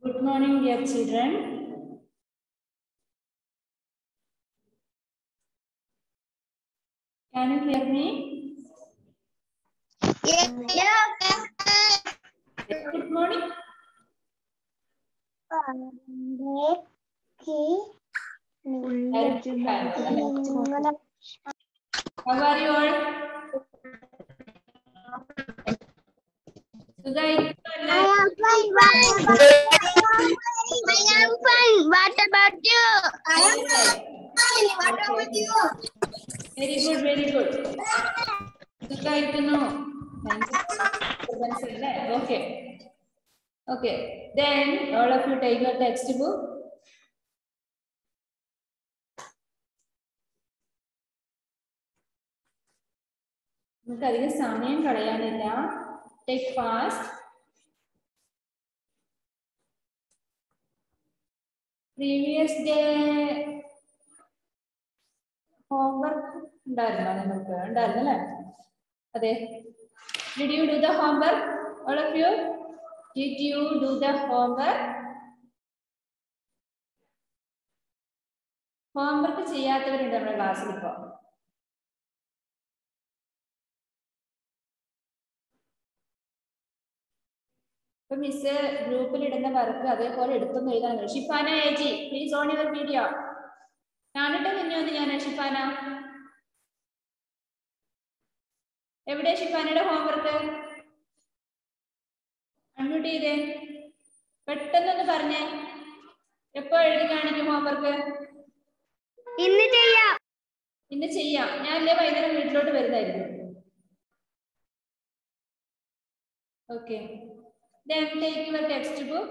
Good morning, dear children. Can you hear me? Good morning. How are you all? സുഖായിരിക്കുമല്ലേ? What about you? Very good, very good. സുഖായിരിക്കുന്നു. അല്ലേ? Okay. Okay. Then all of you take your textbook. നമുക്ക് അധികം സമയം കളയാനില്ല take fast previous day homework ഉണ്ടായിരുന്നോ നിങ്ങൾക്ക് ഉണ്ടായിരുന്നു അല്ലേ അതെ did you do the homework all of you did you do the homework homework ചെയ്യാത്തവരുണ്ട് നമ്മുടെ ക്ലാസ്സിൽ ഇപ്പോൾ ഇപ്പൊ മിസ് ഗ്രൂപ്പിൽ ഇടുന്ന വർക്ക് അതേപോലെ എടുത്തൊന്ന് എഴുതാൻ ഷിഫാന ഏജി പ്ലീസ് ഓൺ യുവർ വീഡിയോ കാണിട്ട് കുഞ്ഞോന്ന് ഞാൻ ഷിഫാന എവിടെ ഷിഫാനയുടെ ഹോംവർക്ക് അൺമ്യൂട്ട് ചെയ്തേ പെട്ടെന്നൊന്ന് പറഞ്ഞേ എപ്പോ എഴുതി കാണിക്കും ഹോംവർക്ക് ഇന്ന് ചെയ്യാം ഇന്ന് ചെയ്യാം ഞാനല്ലേ വൈകുന്നേരം വീട്ടിലോട്ട് വരുന്നതായിരുന്നു okay Then take your textbook.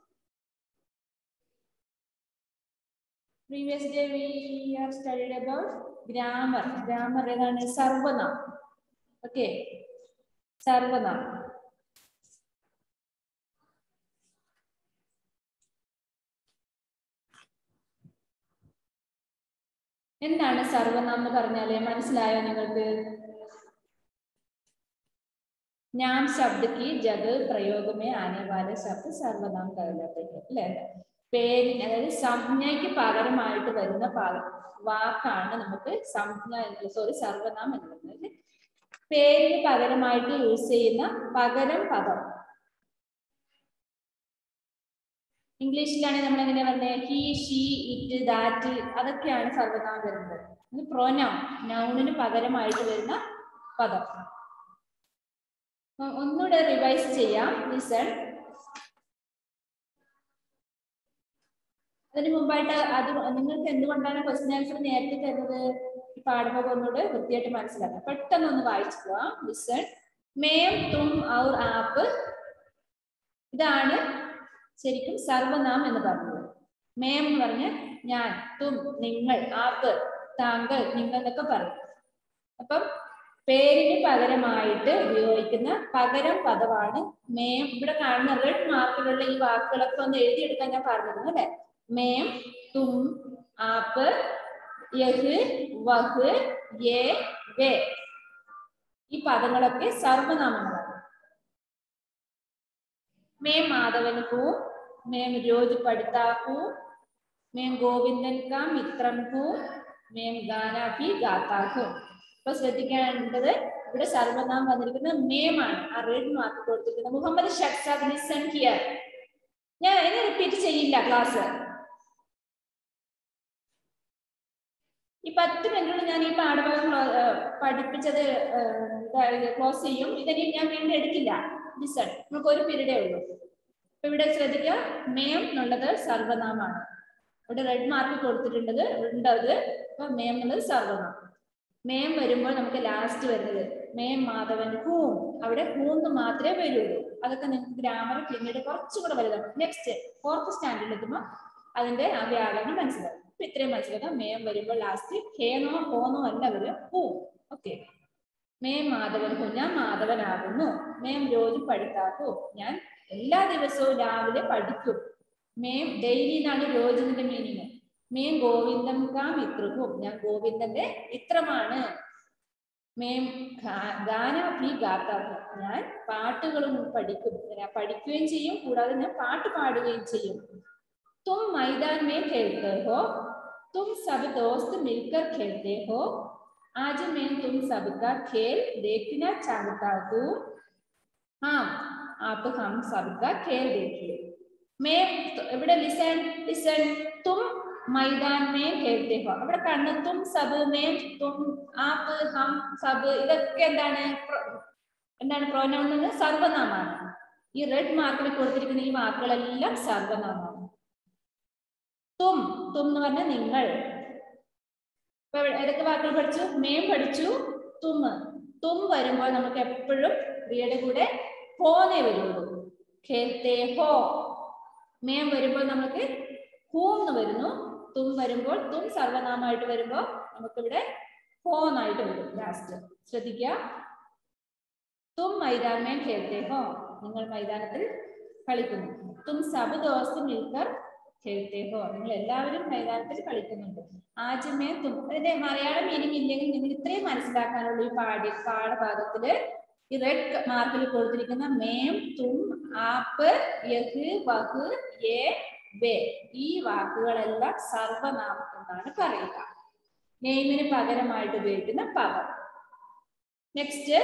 Previous day we have studied about grammar. Grammar ഏതാണ് സർവനാം ഓക്കെ സർവനാം എന്താണ് സർവനാം എന്ന് പറഞ്ഞാല് മനസ്സിലായോ നിങ്ങൾക്ക് नाम शब्द की जगह प्रयोग में आने वाले शब्द സർവനാം कहलाते हैं അല്ലെ പേരിന് അതായത് സംജ്ഞയ്ക്ക് പകരമായിട്ട് വരുന്ന പ- വാക്കാണ് നമുക്ക് സംജ്ഞ സോറി സർവനാം എന്ന് പറയുന്നത് പേരിന് പകരമായിട്ട് യൂസ് ചെയ്യുന്ന പകരം പദം ഇംഗ്ലീഷിലാണെങ്കിൽ നമ്മൾ എങ്ങനെയാ പറഞ്ഞത് ഹി ഷീ ഇറ്റ് ദാറ്റ് അതൊക്കെയാണ് സർവനാം വരുന്നത് ഇത് പ്രൊനൗൺ നൗണിന് പകരമായിട്ട് വരുന്ന പദം അപ്പൊ ഒന്നുകൂടെ റിവൈസ് ചെയ്യാം ലിസൺ അതിന് മുമ്പായിട്ട് അത് നിങ്ങൾക്ക് എന്തുകൊണ്ടാണ് ക്വസ്റ്റ്യൻ ആൻസർ നേരത്തെ തരുന്നത് ഈ പാഠഭാഗം ഒന്നുകൂടെ വൃത്തിയായിട്ട് മനസ്സിലാക്കാം പെട്ടെന്ന് ഒന്ന് വായിച്ചു പോവാം ലിസൺ മേം തും ഔർ ആപ്പ് ഇതാണ് ശരിക്കും സർവനാം എന്ന് പറഞ്ഞത് മേം എന്ന് പറഞ്ഞ ഞാൻ തും നിങ്ങൾ ആപ്പ് താങ്കൾ നിങ്ങൾ എന്നൊക്കെ പറയും അപ്പം പേരിന് പകരമായിട്ട് ഉപയോഗിക്കുന്ന പകരം പദമാണ് മേം ഇവിടെ കാണുന്ന റെഡ് മാർക്കിലുള്ള ഈ വാക്കുകളൊക്കെ ഒന്ന് എഴുതിയെടുക്കാൻ ഞാൻ പറഞ്ഞിരുന്നു അല്ലെ മേം തും ആപ്പ് യഹ് വഹ് യേ വേ ഈ പദങ്ങളൊക്കെ സർവനാമങ്ങളാണ് മേം മാധവൻ ഹൂ മേം രോജ് പഠിത്താ ഹൂ മേം ഗോവിന്ദൻ കാ മിത്രം ഹൂ മേം ഗാന ഭി ഗാത്താ ഹൂ ഇപ്പൊ ശ്രദ്ധിക്കേണ്ടത് ഇവിടെ സർവനാം വന്നിരിക്കുന്നത് മേമാണ് ആ റെഡ് മാർക്ക് കൊടുത്തിരിക്കുന്നത് മുഹമ്മദ് ഷക്സാദ് ലിസൺ ഹിയർ ഞാൻ ഇനി റിപ്പീറ്റ് ചെയ്യില്ല ക്ലാസ് ഈ പത്ത് മിനിറ്റിൽ ഞാൻ ഈ പാഠഭാഗം ക്ലോ- ഏർ പഠിപ്പിച്ചത് ക്ലോസ് ചെയ്യും ഇതിനി ഞാൻ വീണ്ടും എടുക്കില്ല ലിസൺ നമുക്ക് ഒരു പീരീഡേ ഉള്ളൂ അപ്പൊ ഇവിടെ ശ്രദ്ധിക്കുക മേം എന്നുള്ളത് സർവനാമാണ് ഇവിടെ റെഡ് മാർക്ക് കൊടുത്തിട്ടുണ്ടത് ഉണ്ടത് അപ്പൊ മേം എന്നുള്ളത് സർവനാം മേം വരുമ്പോൾ നമുക്ക് ലാസ്റ്റ് വരുന്നത് മേം മാധവൻ ഹൂം അവിടെ ഹൂന്ന് മാത്രമേ വരുള്ളൂ അതൊക്കെ നിങ്ങൾക്ക് ഗ്രാമർ പിന്നീട് കുറച്ചും കൂടെ വലുതാണ് നെക്സ്റ്റ് ഫോർത്ത് സ്റ്റാൻഡേർഡിൽ എത്തുമ്പോൾ അതിന്റെ ആ വ്യാകരണം മനസ്സിലാവും ഇപ്പൊ ഇത്രയും മനസ്സിലാക്കാം മേം വരുമ്പോൾ ലാസ്റ്റ് ഹേനോ ഹോന്നോ അല്ല വരും ഹൂം ഓക്കെ മേം മാധവൻ ഹൂ ഞാൻ മാധവനാകുന്നു മേം രോജു പഠിക്കാക്കൂ ഞാൻ എല്ലാ ദിവസവും രാവിലെ പഠിക്കും മേം ഡെയിലി എന്നാണ് രോജിന്റെ മീനിങ് മേം ഗോവിന്ദം കാ മിത്രവും ഞാൻ ഗോവിന്ദന്റെ മിത്രമാണ് മേം ഗാ- ഗാന ഭി ഗാത്ത ഹൂം. ഞാൻ പാട്ടുകളും പഠിക്കും ഞാൻ പഠിക്കുകയും ചെയ്യും കൂടാതെ ഞാൻ പാട്ട് പാടുകയും ചെയ്യും തും മൈതാൻ മേ ഖേൽത്തെ ഹോ തും സബ് ദോസ്ത് മിൽക്കർ ഖേൽത്തെ ഹോ आज मैं तुम सबका खेल देखना चाहता हूँ हाँ आप हम सबका खेल देखिए मैं ഇവിടെ ലിസൺ ലിസൺ തും മൈതാൻ മേ ഖേൽത്തെ ഹോ അവിടെ കണ്ണ് തും സബ് മേ തും ആപ്പ് ഹം സബ് ഇതൊക്കെ എന്താണ് പ്ര- എന്താണ് പ്രോനൗൺ എന്ന് സർവനാമാണ് ഈ റെഡ് മാർക്കിൽ കൊടുത്തിരിക്കുന്ന ഈ വാക്കുകളെല്ലാം സർവനാമാണ് തും തും എന്ന് പറഞ്ഞാൽ നിങ്ങൾ ഇപ്പൊ ഇവിടെ ഏതൊക്കെ വാക്കുകൾ പഠിച്ചു മേം പഠിച്ചു തും തും വരുമ്പോൾ നമുക്ക് എപ്പോഴും ക്രിയയുടെ കൂടെ ഹോന്നേ വരുള്ളൂ ഖേൽത്തെ ഹോ മേം വരുമ്പോൾ നമുക്ക് ഹൂം എന്ന് വരുന്നു തും വരുമ്പോൾ തും സർവനാമമായിട്ട് വരുമ്പോൾ നമുക്കിവിടെ ഹോ എന്നായിട്ട് വരും ലാസ്റ്റ് ശ്രദ്ധിക്കുക തും മൈതാൻ മേം ഖേൽത്തെ ഹോ നിങ്ങൾ മൈതാനത്തിൽ കളിക്കുന്നു തും സബ് ദോസ്ത് മിൽക്കർ ഖേൽത്തെ ഹോ നിങ്ങൾ എല്ലാവരും മൈതാനത്തിൽ കളിക്കുന്നുണ്ട് ആദ്യമേ തും അതിന്റെ മലയാളം മീനിങ് ഇല്ലെങ്കിൽ നിങ്ങൾ ഇത്രയും മനസ്സിലാക്കാനുള്ള ഈ പാഠ്യ പാഠഭാഗത്തില് ഈ റെഡ് മാർക്കിൽ കൊടുത്തിരിക്കുന്ന മേം തും ആപ്പ് യഹ് വഹ് യേ വേ ഈ വാക്കുകളെല്ലാം സർവനാമം എന്നാണ് പറയുക നെയ്മിന് പകരമായിട്ട് ഉപയോഗിക്കുന്ന പദം നെക്സ്റ്റ്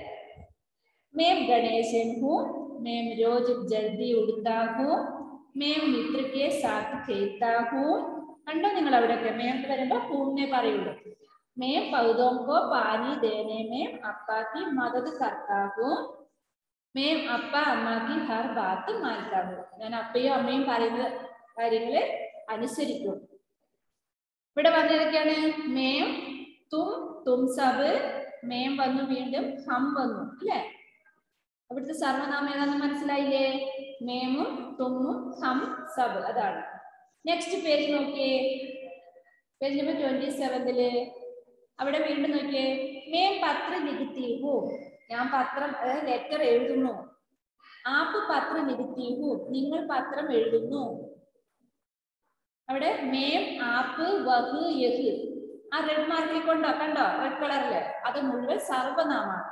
മേം ഗണേശൻ ഹൂ മേം രോജ് ജൽദി ഉടുത്താ ഹൂ മേം മിത്ര കെ സാത്ത് ഖേൽത്താ ഹൂ കണ്ടോ നിങ്ങൾ അവിടെയൊക്കെ മേം വരുമ്പോ ഹൂന്നേ പറയുള്ളൂ മേം പൗതോം കോ പാനി ദേനെ മേം അപ്പാക്കി മദത് കർത്താ ഹൂ മേം അപ്പ അമ്മാക്കി ഹർ ബാത്ത് മാറ്റാ ഹൂ ഞാൻ അപ്പയും അമ്മയും പറയുന്ന കാര്യങ്ങള് അനുസരിക്കും ഇവിടെ പറഞ്ഞതൊക്കെയാണ് മേം തും തും സബ് മേം വന്നു വീണ്ടും ഹം വന്നു അല്ലേ അവിടുത്തെ സർവനാമം ഏതാണെന്ന് മനസ്സിലായില്ലേ മേമും തുമ്മും ഹം സബ് അതാണ് നെക്സ്റ്റ് പേജ് നോക്കിയേ പേജ് നമ്പർ ട്വന്റി സെവന്തില് അവിടെ വീണ്ടും നോക്കിയേ മേം പത്ര ലിഖിത്തി ഹൂ ഞാൻ പത്രം ലെറ്റർ എഴുതുന്നു ആപ്പ് പത്ര ലിഖിത്തി ഹൂ നിങ്ങൾ പത്രം എഴുതുന്നു അവിടെ മേം ആപ്പ് വഹ് യഹ് ആ റെഡ് മാർക്കിൽ കൊണ്ടോ കണ്ടോ റെഡ് കളറില് അത് മുഴുവൻ സർവനാമാണ്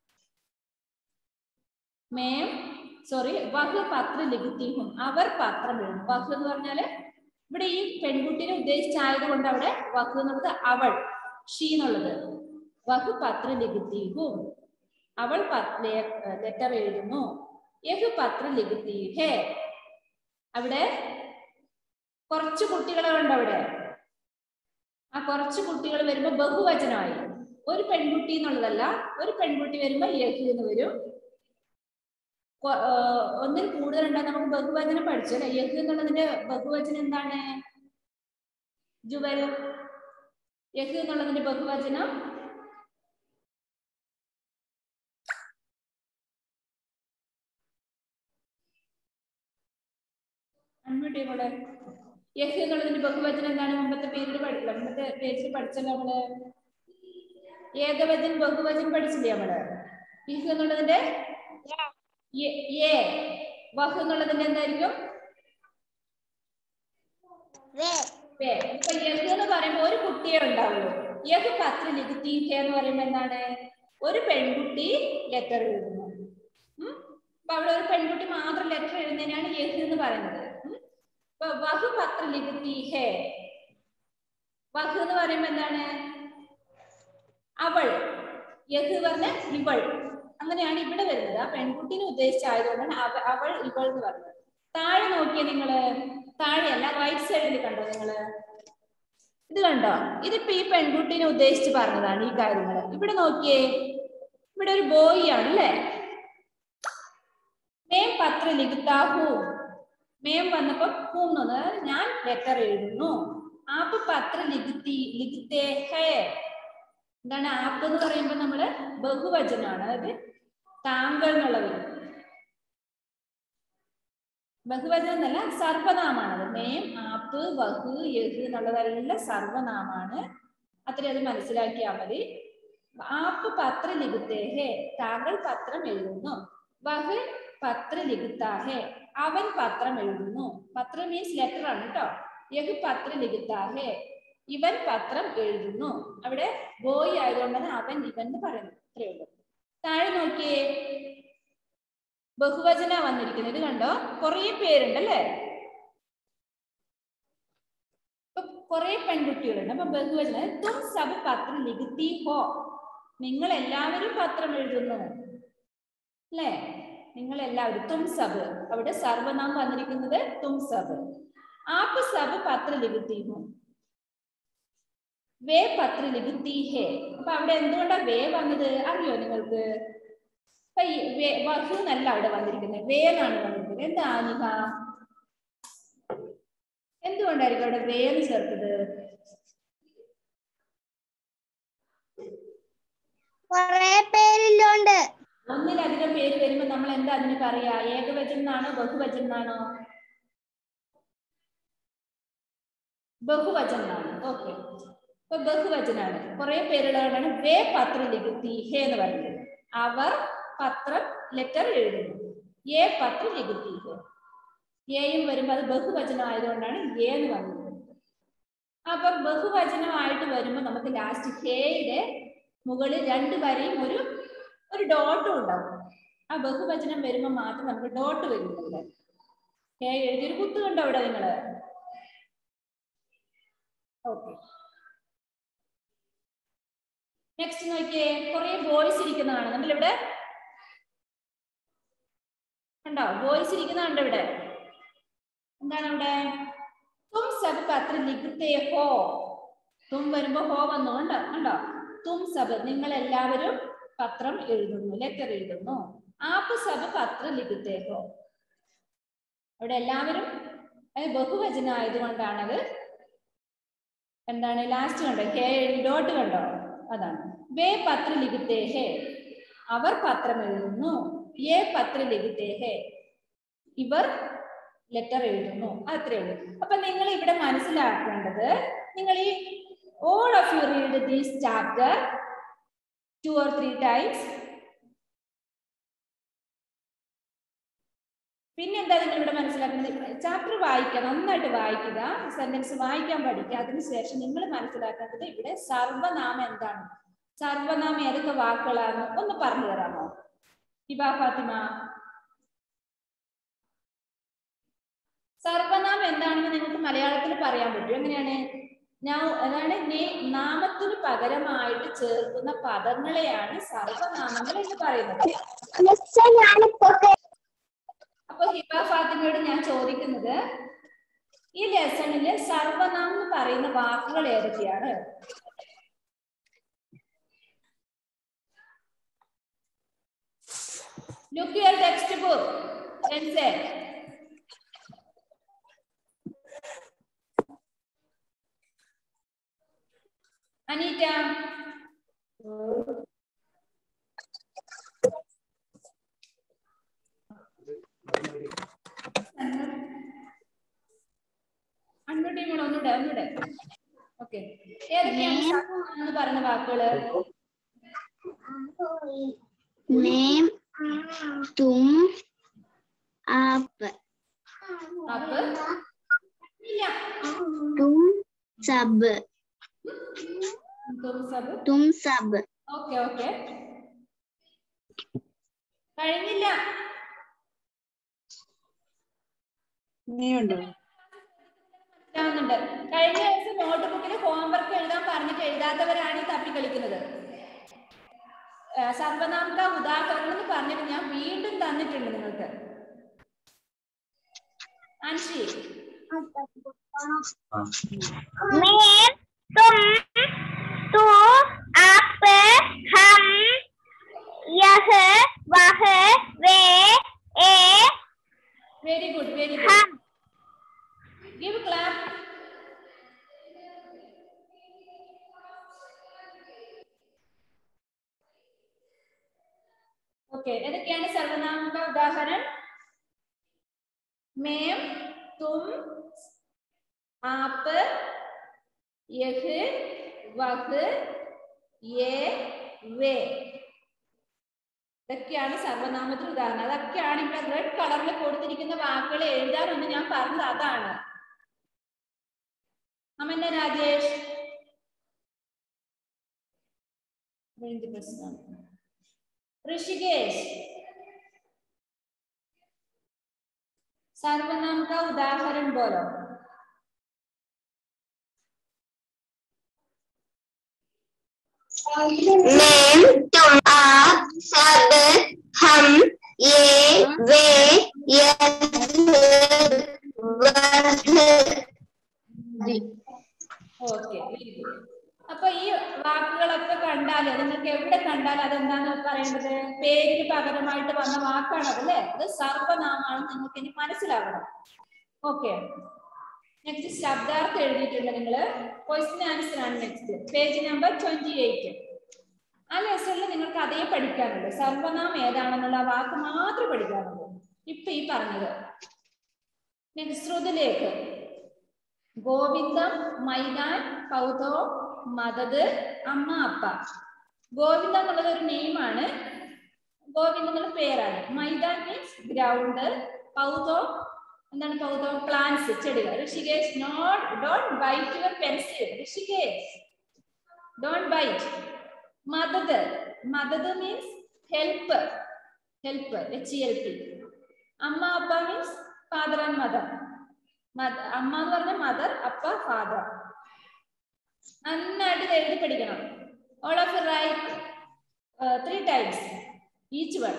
മേം സോറി വഹ് പത്ര ലിഖിത്തിഹും അവർ പത്രം എഴുതും വഹ് എന്ന് പറഞ്ഞാല് ഇവിടെ ഈ പെൺകുട്ടിനെ ഉദ്ദേശിച്ചായത് കൊണ്ട് അവിടെ വഹ് എന്നുള്ളത് അവൾ ഷീ എന്നുള്ളത് വഹ് പത്ര ലിഖിത്തിഹും അവൾ ലെറ്റർ എഴുതുന്നു യഹ് പത്ര ലിഖിത്തിഹേ അവിടെ കുറച്ച് കുട്ടികളെ ഉണ്ട് അവിടെ ആ കുറച്ച് കുട്ടികൾ വരുമ്പോ ബഹുവചനമായി ഒരു പെൺകുട്ടി എന്നുള്ളതല്ല ഒരു പെൺകുട്ടി വരുമ്പോ യഹ് എന്ന് വരും കൊ- ആ, ഒന്നിൽ കൂടുതൽ ഉണ്ടാകും നമുക്ക് ബഹുവചനം പഠിച്ചു അല്ലെ യഹ് എന്നുള്ളതിന്റെ ബഹുവചനം എന്താണ് ജുവൽ യഹ് എന്നുള്ളതിന്റെ ബഹുവചനം അൺമ്യൂട്ട് ചെയ്തോളെ യഹ് എന്നുള്ളതിന്റെ ബഹുവചനം എന്താണ് മുമ്പത്തെ പേരിൽ പഠിച്ചില്ല മുമ്പത്തെ പേജിൽ പഠിച്ചല്ലോ നമ്മള് ഏകവചൻ ബഹുവചൻ പഠിച്ചില്ലേ നമ്മള് യഹ് എന്നുള്ളതിന്റെ യ- യേ വഹ് എന്നുള്ളതിന്റെ എന്തായിരിക്കും വേ പേ. ഇപ്പൊ യഹ് എന്ന് പറയുമ്പോ ഒരു കുട്ടിയെ ഉണ്ടാവുള്ളൂ യഹ് പത്ര ലിഖിത്തീഹ എന്ന് പറയുമ്പോ എന്താണ് ഒരു പെൺകുട്ടി ലെറ്റർ എഴുതുന്നു ഉം. അപ്പൊ അവിടെ ഒരു പെൺകുട്ടി മാത്രം ലെറ്റർ എഴുതുന്നതിനാണ് യഹ് എന്ന് പറയുന്നത് ഉം. ഇപ്പൊ വഹ് പത്ര ലിഖിത്തീഹേ വഹ് എന്ന് പറയുമ്പോ എന്താണ് അവൾ യഹ് പറഞ്ഞ ഇവൾ അങ്ങനെയാണ് ഇവിടെ വരുന്നത് ആ പെൺകുട്ടിനെ ഉദ്ദേശിച്ചായതുകൊണ്ടാണ് അവ- അവൾ ഇവൾ എന്ന് പറഞ്ഞത് താഴെ നോക്കിയേ നിങ്ങള് താഴെയല്ല റൈറ്റ് സൈഡിൽ കണ്ടോ നിങ്ങള് ഇത് കണ്ടോ ഇതിപ്പോ ഈ പെൺകുട്ടീനെ ഉദ്ദേശിച്ച് പറഞ്ഞതാണ് ഈ കാര്യങ്ങള് ഇവിടെ നോക്കിയേ ഇവിടെ ഒരു ബോയ് ആണ് അല്ലേ മേം പത്ര ലിഖിത്താഹു മേം വന്നപ്പോ ഹൂം എന്ന് പറഞ്ഞാൽ ഞാൻ ലെറ്റർ എഴുതുന്നു ആപ്പ് പത്ര ലിഖിത്തി ലിഖിത്തേ ഹേ എന്താണ് ആപ്പ് എന്ന് പറയുമ്പോൾ നമ്മള് ബഹുവചനമാണ് അതായത് താങ്കൾ എന്നുള്ളത് ബഹുവചനം എന്നല്ല സർവനാമാണ് മേം ആപ്പ് വഹ് യഹ് എന്നുള്ളതെല്ലാം സർവനാമാണ് അത്രയും അത് മനസ്സിലാക്കിയാൽ മതി ആപ്പ് പത്ര ലിഖിത്തേഹേ താങ്കൾ പത്രം എഴുതുന്നു വഹ് പത്ര ലിഖിത്താഹേ അവൻ പത്രം എഴുതുന്നു പത്രം മീൻസ് ലെറ്റർ ആണ് കേട്ടോ യഹ് പത്ര ലിഖിത്താഹേ ഇവൻ പത്രം എഴുതുന്നു അവിടെ ബോയ് ആയതുകൊണ്ടാണ് അവൻ ഇവൻ എന്ന് പറയുന്നത് അത്രേ ഉള്ളൂ താഴെ നോക്കിയേ ബഹുവചന വന്നിരിക്കുന്നത് ഇത് കണ്ടോ കുറേ പേരുണ്ട് അല്ലേ ഇപ്പൊ കുറെ പെൺകുട്ടികളുണ്ട് അപ്പൊ ബഹുവചന തും സബ് പത്രം ലിഖിത്തി ഹോ നിങ്ങൾ എല്ലാവരും പത്രം എഴുതുന്നു അല്ലേ നിങ്ങൾ എല്ലാവരും തും സബ് അവിടെ സർവനാം വന്നിരിക്കുന്നത് തും സബ് ആപ്പ് സബ് പത്ര ലിഖിത്തി ഹോ വേ പത്ര ലിഖിത്തി ഹേ അപ്പൊ അവിടെ എന്തുകൊണ്ടാ വേ വന്നത് അറിയോ നിങ്ങൾക്ക് അപ്പൊ ഈ വേ- വഹു എന്നല്ല അവിടെ വന്നിരിക്കുന്നത് വേ എന്നാണ് വന്നിരിക്കുന്നത് എന്താ ആനിക എന്തുകൊണ്ടായിരിക്കും അവിടെ വേ എന്ന് ചേർത്തത് കൊറേ പേരില്ലോണ്ട് ഒന്നിലധികം പേര് വരുമ്പോ നമ്മൾ എന്താ അതിന് പറയാ ഏകവചനാണോ ബഹുവചനാണോ ബഹുവചനാണ് ഓക്കെ ഇപ്പൊ ബഹുവചനാണ് കുറെ പേരുള്ളതുകൊണ്ടാണ് വേ പത്ര ലിഖിത്തി ഹേ എന്ന് പറയുന്നത് അവർ പത്രം ലെറ്റർ എഴുതുന്നു ഏ പത്ര ലിഖിത്തി ഹേ ഏയും വരുമ്പോ അത് ബഹുവചനം ആയതുകൊണ്ടാണ് ഏ എന്ന് പറയുന്നത് അപ്പൊ ബഹുവചനമായിട്ട് വരുമ്പോ നമുക്ക് ലാസ്റ്റ് ഹേയുടെ മുകളിൽ രണ്ട് വരയും ഒരു ഒരു ഡോട്ടും ഉണ്ടാവും ആ ബഹുവചനം വരുമ്പോ മാത്രം നമുക്ക് ഡോട്ട് വരുന്നുണ്ട് ഹേ എഴുതിയൊരു കുത്ത് കണ്ടോ അവിടെ നിങ്ങള് ഓക്കെ നെക്സ്റ്റ് നോക്കിയേ കുറെ ബോയ്സ് ഇരിക്കുന്നതാണ് നമ്മളിവിടെ കണ്ടോ ബോയ്സ് ഇരിക്കുന്നുണ്ട് ഇവിടെ എന്താണ് ഇവിടെ തും സബ് പത്ര ലിഖിത്തേ ഹോ തും വരുമ്പോ ഹോ വന്നു കണ്ടോ കണ്ടോ തും സബ് നിങ്ങൾ എല്ലാവരും പത്രം എഴുതുന്നു ലെറ്റർ എഴുതുന്നു ആപ്പ് സബ് പത്ര ലിഖിത്തേ ഹോ അവിടെ എല്ലാവരും അത് ബഹുവചന ആയതുകൊണ്ടാണത് എന്താണ് ലാസ്റ്റ് കണ്ടോ ഹേ ഡോട്ട് കണ്ടോ അതാണ് വേ പത്ര ലിഖിത്തേ ഹേ അവർ പത്രം എഴുതുന്നു ഏ പത്ര ലിഖിത്തേ ഹേ ഇവർ ലെറ്റർ എഴുതുന്നു അത്രേ ഉള്ളൂ അപ്പൊ നിങ്ങൾ ഇവിടെ മനസ്സിലാക്കേണ്ടത് നിങ്ങൾ ഈ all of you read these chapter two or three times പിന്നെന്താ നിങ്ങൾ ഇവിടെ മനസ്സിലാക്കുന്നത് ചാപ്റ്റർ വായിക്കുക നന്നായിട്ട് വായിക്കുക സെന്റൻസ് വായിക്കാൻ പഠിക്കുക അതിനുശേഷം നിങ്ങൾ മനസ്സിലാക്കേണ്ടത് ഇവിടെ സർവനാമം എന്താണ് സർവനാമം ഏതൊക്കെ വാക്കുകളാണ് ഒന്ന് പറഞ്ഞു തരാമോ ഇബാ ഫാത്തിമ സർവനാമം എന്താണെന്ന് നിങ്ങൾക്ക് മലയാളത്തിൽ പറയാൻ പറ്റും എങ്ങനെയാണ് ഞാൻ അതാണ് നീ നാമത്തിന് പകരമായിട്ട് ചേർക്കുന്ന പദങ്ങളെയാണ് സർവനാമങ്ങൾ എന്ന് പറയുന്നത് അപ്പൊ ഹിബ ഫാത്തിമയോട് ഞാൻ ചോദിക്കുന്നത് ഈ ലെസണില് സർവനാമം എന്ന് പറയുന്ന വാക്കുകൾ ഏതൊക്കെയാണ് look your textbook Anita unmute ചെയ്യണം ഒന്നുകൂടെ ഒന്നുകൂടെ ഓക്കെ ഏതൊക്കെയാണ് സർവനാമം എന്ന് പറയുന്ന വാക്കുകള് नेम तुम आप അപ്പ് ഇല്ല तुम सब തും സബ് तुम सब ഓക്കെ ഓക്കെ കഴിഞ്ഞില്ല ഇനിയുണ്ടോ മനസ്സിലാവുന്നുണ്ട് കഴിഞ്ഞ ദിവസം നോട്ട് ബുക്കിൽ ഹോംവർക്ക് എഴുതാൻ പറഞ്ഞിട്ട് എഴുതാത്തവരാണ് ഈ തപ്പി കളിക്കുന്നത് സർവനാമക ഉദാഹരണം എന്ന് പറഞ്ഞിട്ട് ഞാൻ വീണ്ടും തന്നിട്ടുണ്ട് നിങ്ങൾക്ക് അൻഷി मैं तुम तू आप हम यह वह वे ए വെരി ഗുഡ് വെരി ഗുഡ് हम ഗിവ് ക്ലാപ്പ് ഓക്കെ ഏതൊക്കെയാണ് സർവനാമക ഉദാഹരണം മേം തും ആപ്പ് യഹ് വഹ് യേ വേ ഇതൊക്കെയാണ് സർവനാമത്തിൽ ഉദാഹരണം അതൊക്കെയാണ് ഇവിടെ റെഡ് കളറിൽ കൊടുത്തിരിക്കുന്ന വാക്കുകൾ എഴുതാനൊന്ന് ഞാൻ പറഞ്ഞത് അതാണ് അമന്ന രാജേഷ് रेंज प्रश्न ऋषिकेश सर्वनाम का उदाहरण बोलो मैं तुम आप सब हम ये वे यह वह ഓക്കെ അപ്പൊ ഈ വാക്കുകളൊക്കെ കണ്ടാല് നിങ്ങൾക്ക് എവിടെ കണ്ടാലും അതെന്താന്ന് പറയേണ്ടത് പേരിന് പകരമായിട്ട് വന്ന വാക്കാണ് അതല്ലേ അത് സർവനാമാണ് നിങ്ങൾക്ക് ഇനി മനസ്സിലാവണം ഓക്കെ നെക്സ്റ്റ് ശബ്ദാർത്ഥം എഴുതിയിട്ടുണ്ട് നിങ്ങള് ക്വസ്റ്റ്യൻ ആൻസർ ആണ് next page number twenty eight ആ ലെസണിൽ നിങ്ങൾക്ക് അതേ പഠിക്കാനുള്ളൂ സർവനാമം ഏതാണെന്നുള്ള ആ വാക്ക് മാത്രമേ പഠിക്കാനുള്ളൂ ഇപ്പൊ ഈ പറഞ്ഞത് നെക്സ്റ്റ് ശ്രുതിലേക്ക് ഗോവിന്ദം മൈതാൻ പൗതോ മദത് അമ്മ അപ്പ ഗോവിന്ദം എന്നുള്ളത് ഒരു നെയിമാണ് ഗോവിന്ദം എന്നുള്ള പേരാണ് മൈതാൻ മീൻസ് ഗ്രൗണ്ട് പൗതോ എന്താണ് പൗതോ പ്ലാന്റ്സ് ചെടികൾ Rishikesh note don't bite your pencil Rishikesh don't bite മദത് മദത് means help help H L P അമ്മ അപ്പ മീൻസ് ഫാദർ ആൻഡ് മദർ അമ്മ എന്ന് പറഞ്ഞ മദർ അപ്പ ഫാദർ നന്നായിട്ട് ഇത് എഴുതി പഠിക്കണം all of write three times each one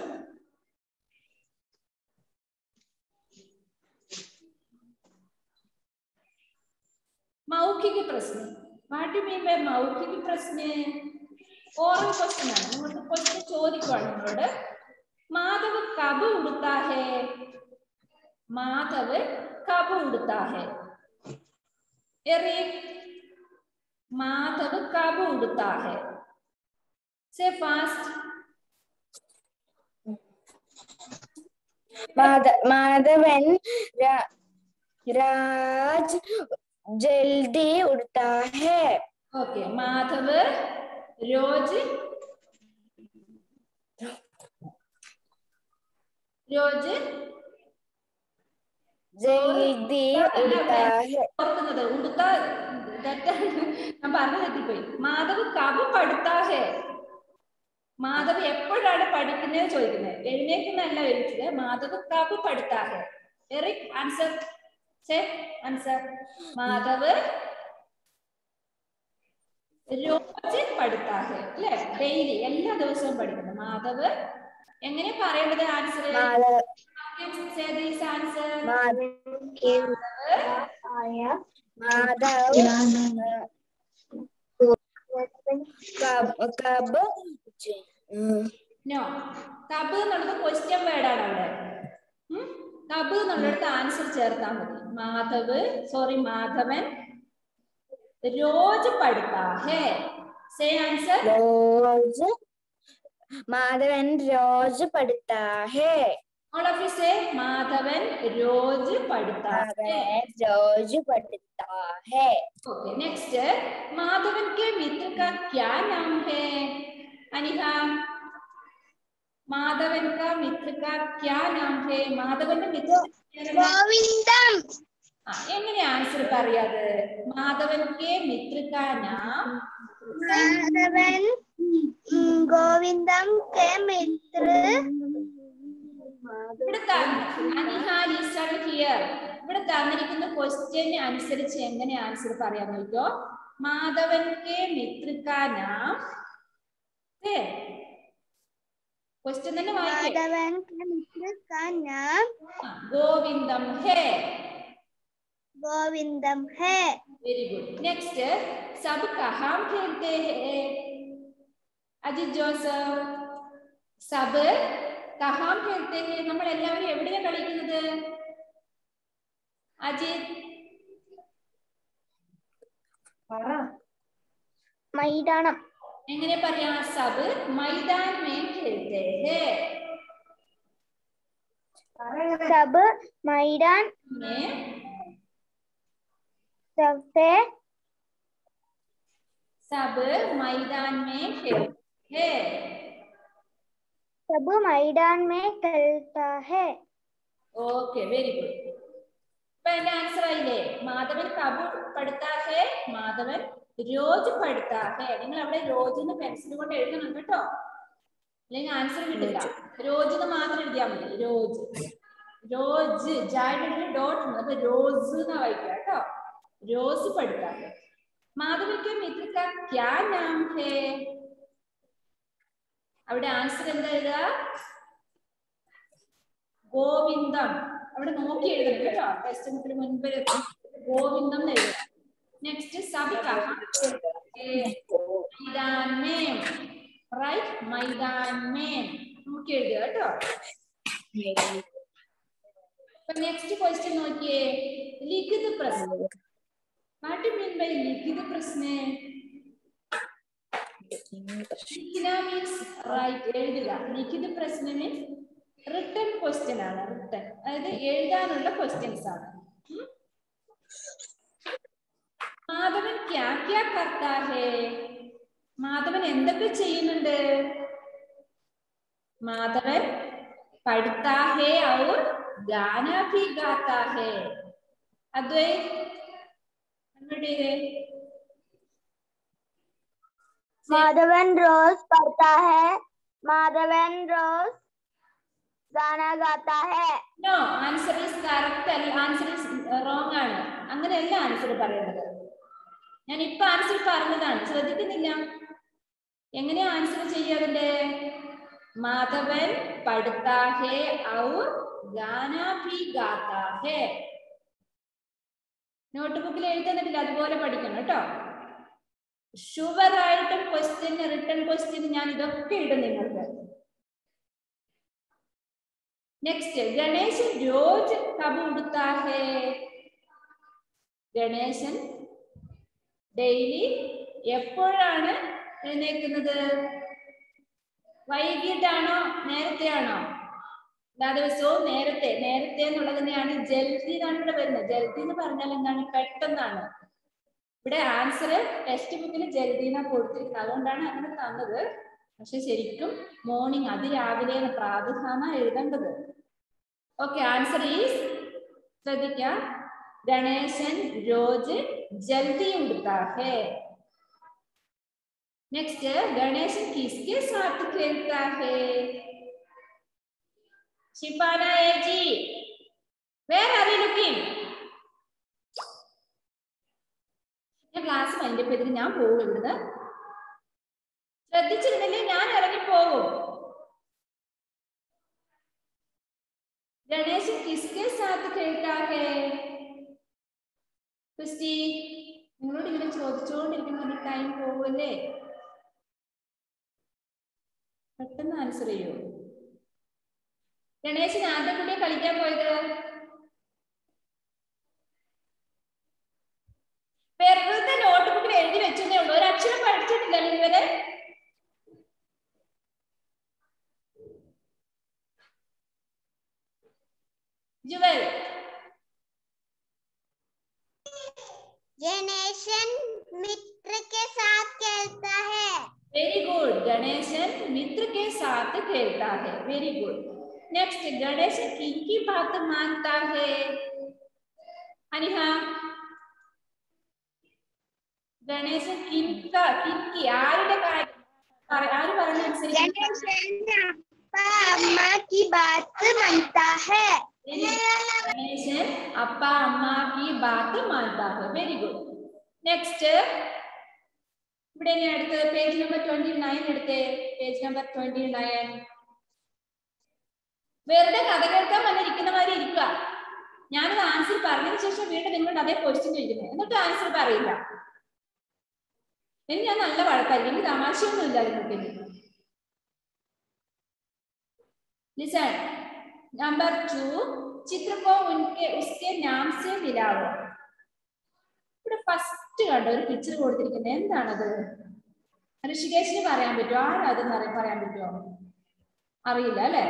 മൗഖിക പ്രശ്നം വാട്ട് യു മീൻ ബൈ മൗഖിക പ്രശ്ന ഓറൽ ക്വസ്റ്റ്യൻ ആണ് നിങ്ങൾക്ക് ക്വസ്റ്റ്യൻ ചോദിക്കുവാണ് നിങ്ങളോട് മാധവ് കബ് ഉടുത്താ ഹേ മാധവ് कब उड़ता है एरिक माधव कब उड़ता है से फास्ट माधवन रा, राज जल्दी उड़ता है ओके माधव रोज रोज ജൽദി ഉടുത്താ ഹെ ഓർക്കുന്നത് ഉടുത്ത തെറ്റാണ് ഞാൻ പറഞ്ഞു തെറ്റിപ്പോയി മാധവ് കബ് പഠിത്താഹേ മാധവ് എപ്പോഴാണ് പഠിക്കുന്നത് ചോദിക്കുന്നത് എഴുന്നേക്കുന്നല്ല ചോദിച്ചത് മാധവ് കബ് പഠിത്താഹേ Eric answer say answer Madhav രോജ് പഠിത്താഹേ അല്ലെ ഡെയിലി എല്ലാ ദിവസവും പഠിക്കുന്നു മാധവ് എങ്ങനെ പറയേണ്ടത് ആൻസർ മാധവ ആൻസർ മാധവ് കബ് കബ് നോ കബ് എന്നുള്ളത് ക്വസ്റ്റ്യൻ വേർഡ് ആണ് അവിടെ ഉം? കബ് എന്നുള്ളിടത്ത് ആൻസർ ചേർത്താൽ മതി മാധവ് സോറി മാധവൻ രോജ് പഠിത്താ ഹേ സേ ആൻസർ रोज माधवन रोज पढ़ता है all of you say Madhavan രോജ് പഠിത്താ ഹേ माधवन रोज पढ़ता है ओके नेक्स्ट माधवन के मित्र का क्या नाम है अनिहा माधवन का मित्र का क्या नाम है മാധവന്റെ മിത്ര गोविंदम ആ, എങ്ങനെ ആൻസർ പറയാത് മാധവൻ കെ മിത്ര കാ നാം माधवन गोविंदम के मित्र ഇവിടെ ഹിയർ ഇവിടെ തന്നിരിക്കുന്ന ക്വസ്റ്റ്യന് അനുസരിച്ച് എങ്ങനെ ആൻസർ പറയാൻ നോക്കോ മാധവൻ കെ മിത്ര കാ നാം ക്വസ്റ്റ്യൻ തന്നെ വായിക്കേ माधवन के मित्र का नाम ആ, ഗോവിന്ദം ഹേ गोविंदम है वेरी गुड नेक्स्ट सब कहाँ खेलते हैं അജിത് ജോസഫ് സബ് കഹാം खेलते हैं നമ്മൾ എല്ലാവരും എവിടെയാ കളിക്കുന്നത് അജിത് मैदानम എങ്ങനെ പറയാ സബ് മൈതാൻ മേ खेलते हैं सब मैदान में सबसे सब मैदान में खेलते हैं सब मैदान में खेलता है ഓക്കെ വെരി ഗുഡ് ഇപ്പൊ എന്റെ ആൻസർ ആയില്ലേ മാധവൻ കബു പഠിത്താ ഹേ മാധവൻ രോജ് പഠിത്താ ഹേ നിങ്ങൾ അവിടെ രോജ് എന്ന് പെൻസിൽ കൊണ്ട് എഴുതണം കേട്ടോ അല്ലെങ്കിൽ ആൻസർ കിട്ടില്ല രോജ് എന്ന് മാത്രം എഴുതിയാൽ മതി രോജ് രോജ് ജായുടെ ഡോട്ട് ഉണ്ട് അപ്പൊ റോസ് എന്നാ വായിക്കുക കേട്ടോ रोज पढ़ता है മാധവി के मित्र का क्या नाम है അവിടെ ആൻസർ എന്താ എഴുതുക ഗോവിന്ദം അവിടെ നോക്കി എഴുതണം കേട്ടോ ടെസ്റ്റ് ബുക്കിന് മുൻപ് ഗോവിന്ദം എന്ന് എഴുതുക നെക്സ്റ്റ് സബി മൈതാൻ മേം റൈറ്റ് മൈതാൻ മേം നോക്കി എഴുതുക കേട്ടോ നെക്സ്റ്റ് ക്വസ്റ്റ്യൻ നോക്കിയേ ലിഖിത പ്രശ്നം What do you mean by लिखित प्रश्न लिखित means right എഴുതുക ലിഖിത പ്രശ്ന means written question ആണ് written അതായത് എഴുതാനുള്ള ക്വസ്റ്റ്യൻസ് ആണ് ഉം. മാധവൻ ക്യാ ക്യാ കർത്താ ഹേ മാധവൻ എന്തൊക്കെ ചെയ്യുന്നുണ്ട് മാധവൻ പഠിത്താ ഹേ ഔർ ഗാന ഭി ഗാത്താ ഹേ അദ്വൈത് കൺവേർട്ട് ചെയ്തേ माधवन रोज पढ़ता है माधवन रोज गाना गाता है നോ ആൻസർ ഈസ് കറക്റ്റ് അല്ല ആൻസർ ഈസ് റോങ് ആണ് അങ്ങനെയല്ല ആൻസർ പറയേണ്ടത് ഞാൻ ഇപ്പൊ ആൻസർ പറഞ്ഞതാണ് ശ്രദ്ധിക്കുന്നില്ല എങ്ങനെയാ ആൻസർ ചെയ്യാതിന്റെ മാധവൻ പഠിത്താ ഹേ ഔർ ഗാനാ ഭി ഗാത്താ ഹേ നോട്ട്ബുക്കിൽ എഴുതുന്നില്ല അതുപോലെ പഠിക്കണം കേട്ടോ ഷുവർ ആയിട്ടും ക്വസ്റ്റ്യൻ റിട്ടേൺ ക്വസ്റ്റ്യൻ ഞാൻ ഇതൊക്കെ ഇടും നിങ്ങൾക്ക് നെക്സ്റ്റ് ഗണേശൻ രോജ് കബ് ഉടുത്താ ഹേ ഗണേശൻ ഡെയിലി എപ്പോഴാണ് എഴുന്നേക്കുന്നത് വൈകിട്ടാണോ നേരത്തെ ആണോ എല്ലാ ദിവസവും നേരത്തെ നേരത്തെ എന്നുള്ളത് തന്നെയാണ് ജൽദി എന്നാണ് ഇവിടെ വരുന്നത് ജൽദി എന്ന് പറഞ്ഞാൽ എന്താണ് പെട്ടെന്നാണ് ഇവിടെ ആൻസർ ടെക്സ്റ്റ് ബുക്കിൽ ജൽദി എന്നാ കൊടുത്തിരിക്കുന്നത് അതുകൊണ്ടാണ് അങ്ങനെ തന്നത് പക്ഷെ ശരിക്കും മോർണിംഗ് അതിരാവിലെ പ്രാതഹാന എഴുതേണ്ടത് ഓക്കെ ആൻസർ ഈസ് ശ്രദ്ധിക്കാം ഗണേശൻ രോജ് ജൽദി ഉടുത്താ ഹേ നെക്സ്റ്റ് ഗണേശൻ കിസ്കെ സാത്ത് खेलता है शिपाना ए जी where are you looking ഞാൻ ക്ലാസ് മൈൻഡ് ചെയ്തിട്ട് ഞാൻ പോകും ഇവിടുന്ന് ശ്രദ്ധിച്ചിരുന്നില്ലേ ഞാൻ ഇറങ്ങി പോകും ഗണേശൻ കിസ്കെ സാത്ത് കേൾക്കാ ഹേ ക്രിസ്റ്റി നിങ്ങളോട് ഇങ്ങനെ ചോദിച്ചുകൊണ്ടിരിക്കുന്ന ടൈം പോകുമല്ലേ പെട്ടെന്ന് ആൻസർ ചെയ്യൂ ഗണേശൻ ആരുടെ കൂടെ കളിക്കാൻ പോയത് വെറുതെ നോട്ട്ബുക്കിൽ എഴുതി വെച്ചതേ ഉള്ളൂ ഒരു അക്ഷരം പഠിച്ചിട്ടില്ലല്ലോ ഇവരെ ജുവൽ गणेशन मित्र के साथ खेलता है वेरी गुड गणेशन मित्र के साथ खेलता है वेरी गुड नेक्स्ट गणेशन किनकी बात मानता है अनिहा ഗണേശൻ കിൻക കിൻകി ആരുടെ കാര്യം പറ- ആര് പറയുന്ന അനുസരിച്ച് गणेशन अप्पा अम्मा की बात मानता है ഗണേശൻ അപ്പ അമ്മ की बात मानता है വെരി ഗുഡ് നെക്സ്റ്റ് ഇവിടെ ഇനി അടുത്തത് പേജ് നമ്പർ ട്വന്റി നയൻ എടുത്തേ പേജ് നമ്പർ ട്വന്റി നയൻ വെറുതെ കഥ കേൾക്കാൻ വന്നിരിക്കുന്ന മാതിരി ഇരിക്കുക ഞാനത് ആൻസർ പറഞ്ഞതിന് ശേഷം വീണ്ടും നിങ്ങളുടെ അതേ ക്വസ്റ്റ്യൻ ചോദിക്കുന്നത് എന്നിട്ട് ആൻസർ പറയില്ല എനിക്ക് ഞാൻ നല്ല വഴക്കായിരിക്കും എനിക്ക് തമാശയൊന്നും ഇല്ല നിങ്ങൾക്ക് ഇനി लिसन नंबर टू चित्र को उनके उसके नाम से मिलाओ ഇവിടെ ഫസ്റ്റ് കണ്ട ഒരു പിക്ചർ കൊടുത്തിരിക്കുന്നത് എന്താണത് ഋഷികേശിന് പറയാൻ പറ്റുമോ ആരാ അതെന്ന് അറിയാൻ പറയാൻ പറ്റുമോ അറിയില്ല അല്ലെ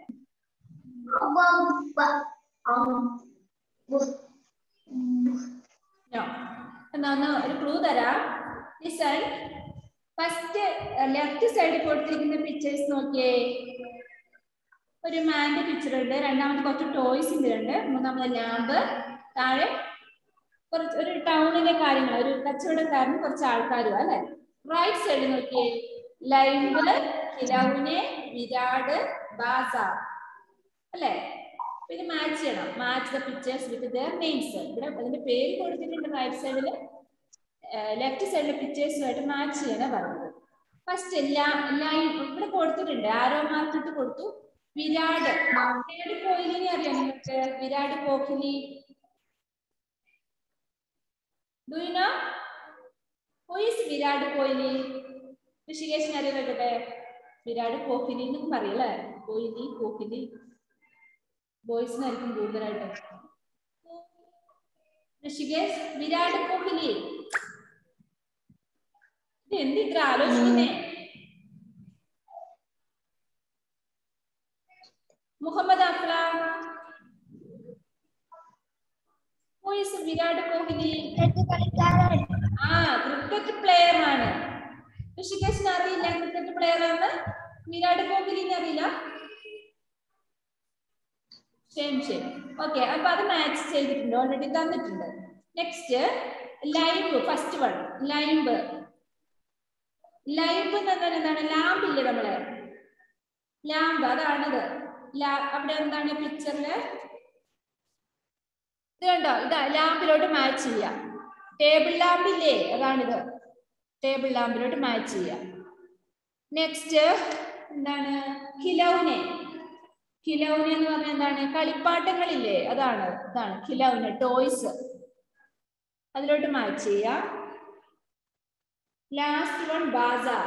No. എന്നാ ഒന്ന് ഒരു ക്ലൂ തരാം ലിസൺ ഫസ്റ്റ് ലെഫ്റ്റ് സൈഡിൽ കൊടുത്തിരിക്കുന്ന പിക്ചേഴ്സ് നോക്കിയേ ഒരു മാന്റെ പിക്ചർ ഉണ്ട് രണ്ടാമത് കുറച്ച് ടോയ്സിന്റെ ഉണ്ട് മൂന്നാമത് ലാമ്പ് താഴെ കുറച്ച് ഒരു ടൗണിലെ കാര്യങ്ങൾ ഒരു കച്ചവടക്കാരനും കുറച്ച് ആൾക്കാരും അല്ലെ റൈറ്റ് സൈഡിൽ നോക്കിയേ ലൈവ് കിലൗന് വിരാട് ബാസാർ അല്ലെ ഇത് മാച്ച് ചെയ്യണം match the pictures with their names ഇവിടെ അതിന്റെ പേര് കൊടുത്തിട്ടുണ്ട് റൈറ്റ് സൈഡിൽ ലെഫ്റ്റ് സൈഡിലെ പിക്ചേഴ്സുമായിട്ട് മാച്ച് ചെയ്യണ പറഞ്ഞത് ഫസ്റ്റ് ലൈൻ ഇവിടെ കൊടുത്തിട്ടുണ്ട് ആരോ മാർക്ക് ഇട്ട് കൊടുത്തു വിരാട് വിരാട് കോഹ്ലിനെ അറിയാം നിങ്ങൾക്ക് Virat Kohli do you know who is Virat Kohli ഋഷികേശിനെ അറിയാം വിരാട് കോഹ്ലി എന്നും പറയല്ലേ കോഹ്ലി കോഹ്ലി ബോയ്സിനായിരിക്കും കൂടുതലായിട്ട് ഋഷികേശ് വിരാട് കോഹ്ലി ഇത് എന്ത് ഇത്ര ആലോചിക്കുന്നേ മുഹമ്മദ് അഫ്ലാം Who is വിരാട് കോഹ്ലി കളിക്കാരൻ ആ ക്രിക്കറ്റ് പ്ലെയർ ആണ് ഋഷികേശിന് അറിയില്ല ക്രിക്കറ്റ് പ്ലെയർ ആണ് വിരാട് കോഹ്ലിനെ അറിയില്ല സെയിം സെയിം ഓക്കെ അപ്പൊ അത് മാച്ച് ചെയ്തിട്ടുണ്ട് ഓൾറെഡി തന്നിട്ടുണ്ട് next live first one live live എന്ന് പറഞ്ഞാൽ എന്താണ് ലാമ്പ് ഇല്ലേ നമ്മള് ലാമ്പ് അതാണിത് ലാ- അവിടെ എന്താണ് പിക്ചറില് ഇത് കണ്ടോ ഇതാ ലാമ്പിലോട്ട് മാച്ച് ചെയ്യാം ടേബിൾ ലാമ്പ് ഇല്ലേ അതാണിത് ടേബിൾ ലാമ്പിലോട്ട് മാച്ച് ചെയ്യാം നെക്സ്റ്റ് എന്താണ് ഖിലൗനെ ഖിലൗന എന്ന് പറഞ്ഞാൽ എന്താണ് കളിപ്പാട്ടങ്ങളില്ലേ അതാണ് ഇതാണ് ഖിലൗന ടോയ്സ് അതിലോട്ട് മാച്ച് ചെയ്യാം ലാസ്റ്റ് വൺ ബാസാർ